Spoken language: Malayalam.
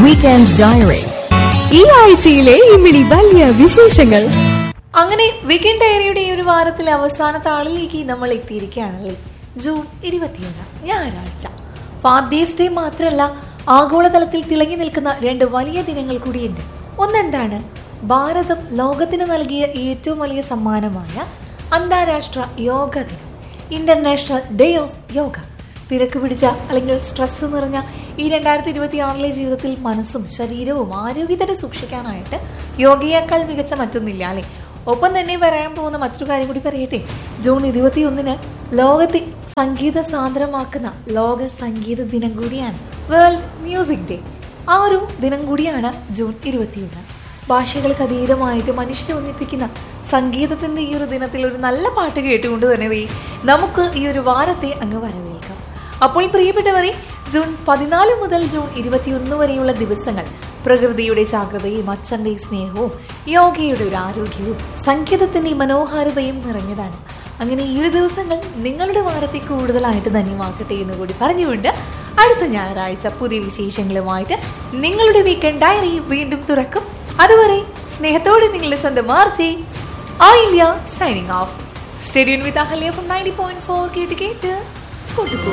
Weekend Diary. ഈ ആഴ്ചയിലെ ഇമ്മിണി വലിയ വിശേഷങ്ങൾ അങ്ങനെ വീക്കെൻഡ് ഡയറിയുടെ ഈ ഒരു വാരത്തിലെ അവസാന താളിലേക്ക് നമ്മൾ എത്തിയിരിക്കുകയാണല്ലേ ജൂൺ ഇരുപത്തിയൊന്ന് ഞായറാഴ്ച ഫാദേഴ്സ് ഡേ മാത്രമല്ല ആഗോളതലത്തിൽ തിളങ്ങി നിൽക്കുന്ന രണ്ട് വലിയ ദിനങ്ങൾ കൂടിയുണ്ട് ഒന്നെന്താണ് ഭാരതം ലോകത്തിന് നൽകിയ ഏറ്റവും വലിയ സമ്മാനമായ അന്താരാഷ്ട്ര യോഗ ദിനം ഇന്റർനാഷണൽ ഡേ ഓഫ് യോഗ തിരക്ക് പിടിച്ച അല്ലെങ്കിൽ സ്ട്രെസ് നിറഞ്ഞ ഈ രണ്ടായിരത്തി ഇരുപത്തി ആറിലെ ജീവിതത്തിൽ മനസ്സും ശരീരവും ആരോഗ്യത്തോടെ സൂക്ഷിക്കാനായിട്ട് യോഗയേക്കാൾ മികച്ച മറ്റൊന്നില്ല അല്ലേ ഒപ്പം തന്നെ പറയാൻ പോകുന്ന മറ്റൊരു കാര്യം കൂടി പറയട്ടെ ജൂൺ ഇരുപത്തി ഒന്നിന് ലോകത്തെ സംഗീത സാന്ദ്രമാക്കുന്ന ലോക സംഗീത ദിനം കൂടിയാണ് വേൾഡ് മ്യൂസിക് ഡേ ആ ഒരു ദിനം കൂടിയാണ് ജൂൺ ഇരുപത്തിയൊന്ന് ഭാഷകൾക്ക് അതീതമായിട്ട് മനുഷ്യരെ ഒന്നിപ്പിക്കുന്ന സംഗീതത്തിന്റെ ഈ ഒരു ദിനത്തിൽ ഒരു നല്ല പാട്ട് കേട്ടുകൊണ്ട് തന്നെ ദേ നമുക്ക് ഈ ഒരു വാരത്തെ അങ്ങ് വരവേൽക്കാം അപ്പോൾ പ്രിയപ്പെട്ടവരെ ജൂൺ പതിനാല് മുതൽ ജൂൺ ഇരുപത്തിയൊന്ന് വരെയുള്ള ദിവസങ്ങൾ പ്രകൃതിയുടെ ജാഗ്രതയും അച്ഛന്റെ സ്നേഹവും യോഗയുടെ ഒരു ആരോഗ്യവും സംഗീതത്തിന്റെ മനോഹാരിതയും നിറഞ്ഞതാണ് അങ്ങനെ ഈ ഒരു ദിവസങ്ങൾ നിങ്ങളുടെ വാരത്തെ കൂടുതലായിട്ട് ധന്യമാക്കട്ടെ എന്ന് കൂടി പറഞ്ഞുകൊണ്ട് അടുത്ത ഞായറാഴ്ച പുതിയ വിശേഷങ്ങളുമായിട്ട് നിങ്ങളുടെ വീക്കെൻഡ് ഡയറി വീണ്ടും തുറക്കും അതുവരെ സ്നേഹത്തോടെ നിങ്ങളുടെ സ്വന്തം മാർച്ചേ ആയില്യ സൈനിങ് ഓഫ് സ്റ്റേഡിയൻ with Ahalya from ninety point four കേട്ട് കേട്ട് കൊണ്ടുപോകും